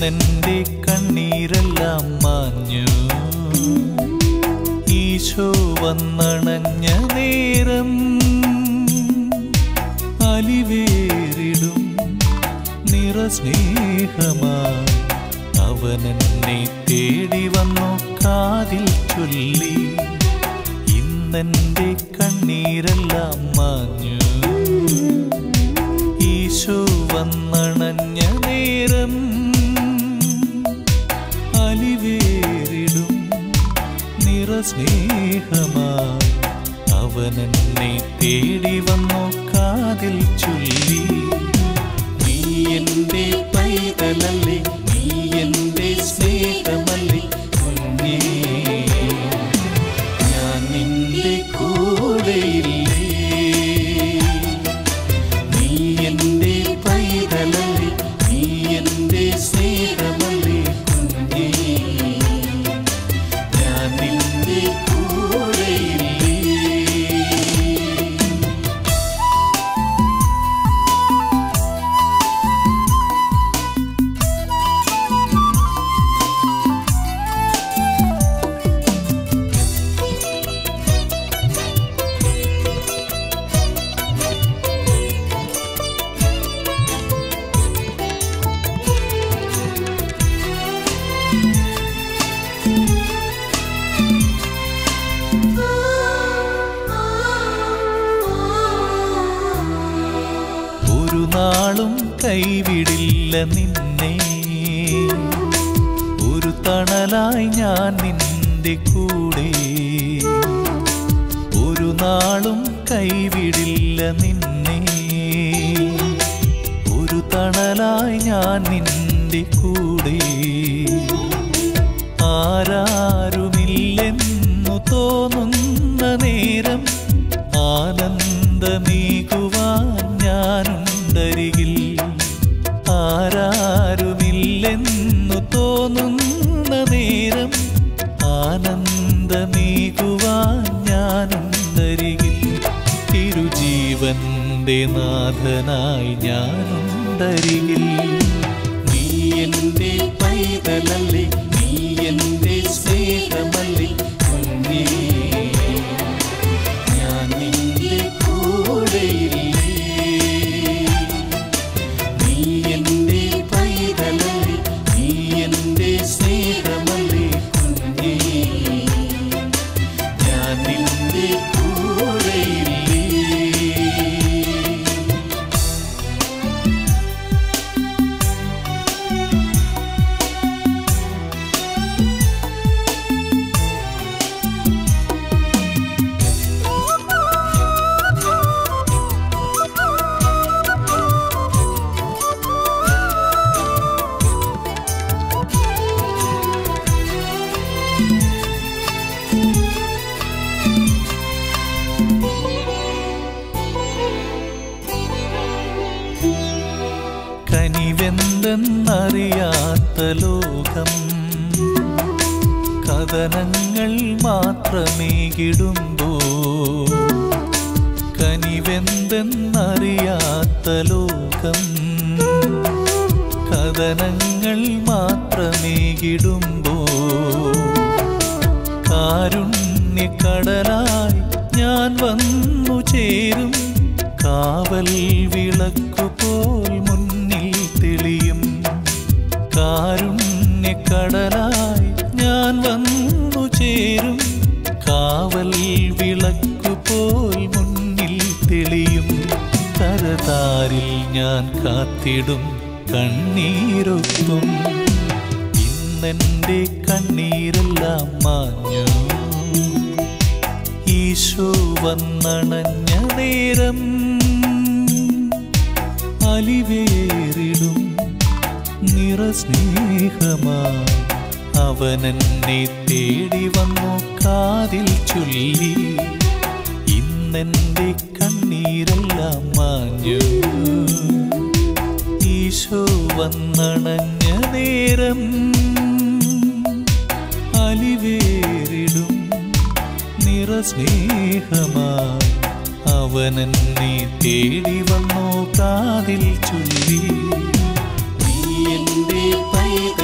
ഇന്നെന്റെ കണ്ണീരെല്ലാം മാഞ്ഞു ഈശോ വന്നണഞ്ഞ നേരം അലിവേറിടും നിറസ്നേഹമായി അവനെന്നെ തേടി വന്നു കാതിൽ ചൊല്ലി ഇന്നെന്റെ കണ്ണീരെല്ലാം മാഞ്ഞു ഈശോ വന്നണഞ്ഞ നേരം അലിവേറിടും നിറസ്നേഹമായി അവനെന്നെ തേടി വന്നു കാതിൽ ചൊല്ലി നീ എന്റെ പൈതലല്ലേ നീ എന്റെ സ്നേഹമല്ലേ കുഞ്ഞേ ഞാൻ നിന്റെ കൂടെയില്ലേ നീ എന്റെ പൈതലല്ലേ നീ എന്റെ സ്നേഹമല്ലേ കുഞ്ഞേ ഞാൻ നിന്റെ കൂടെയില്ലേ ഒരു നാളും കൈവിടില്ല നിന്നെ ഒരു തണലായി ഞാൻ നിന്റെ കൂടെ ഒരു നാളും കൈവിടില്ല നിന്നെ ഒരു തണലായി ഞാൻ നിന്റെ കൂടെ ആരാരുമില്ലെന്നു തോന്നുന്ന നേരം ആനന്ദമീകുവാൻ ഞാനുണ്ടരികിൽ ആരാരുമില്ലെന്നു തോന്നുന്ന നേരം ആനന്ദമീകുവാൻ ഞാനുണ്ടരികിൽ തിരുജീവന്റെ നാഥനായി ഞാനുണ്ടരികിൽ നീ എന്റെ പൈതലല്ലേ നീ എന്റെ സ്നേഹമല്ലേ കുഞ്ഞേ ഞാൻ നിന്റെ കൂടെയില്ലേ നീ എന്റെ പൈതലല്ലേ നീ എന്റെ സ്നേഹമല്ലേ കുഞ്ഞേ ഞാൻ നിന്റെ കൂടെയില്ലേ കനിവെന്തെന്നറിയാത്ത ലോകം കഥനങ്ങൾ മാത്രമേകിടുമ്പോ കനിവെന്തെന്നറിയാത്ത ലോകം കഥനങ്ങൾ മാത്രമേകിടുമ്പോ കാരുണ്യക്കടലായി ഞാൻ വന്നു ചേരും കാവൽ വിളക്കുപോൽ മുന്നിൽ തെളിയും കാരുണ്യക്കടലായി ഞാൻ വന്നു ചേരും കാവൽ വിളക്കുപോൽ മുന്നിൽ തെളിയും കരതാരിൽ ഞാൻ കാത്തിടും കണ്ണീരൊപ്പം ഇന്നെന്റെ കണ്ണീരെല്ലാം മാഞ്ഞു ഈശോ വന്നണഞ്ഞ നേരം അലിവേറിടും നിറസ്നേഹമായി അവനെന്നെ തേടി വന്നു കാതിൽ ചൊല്ലി ഇന്നെന്റെ കണ്ണീരെല്ലാം മാഞ്ഞു ഈശോ വന്നണഞ്ഞ നേരം അലിവേറിടും നിറസ്നേഹമായി അവനെന്നെ തേടി വന്നു കാതിൽ ചൊല്ലി നീ എന്റെ പൈ ചെയ്ത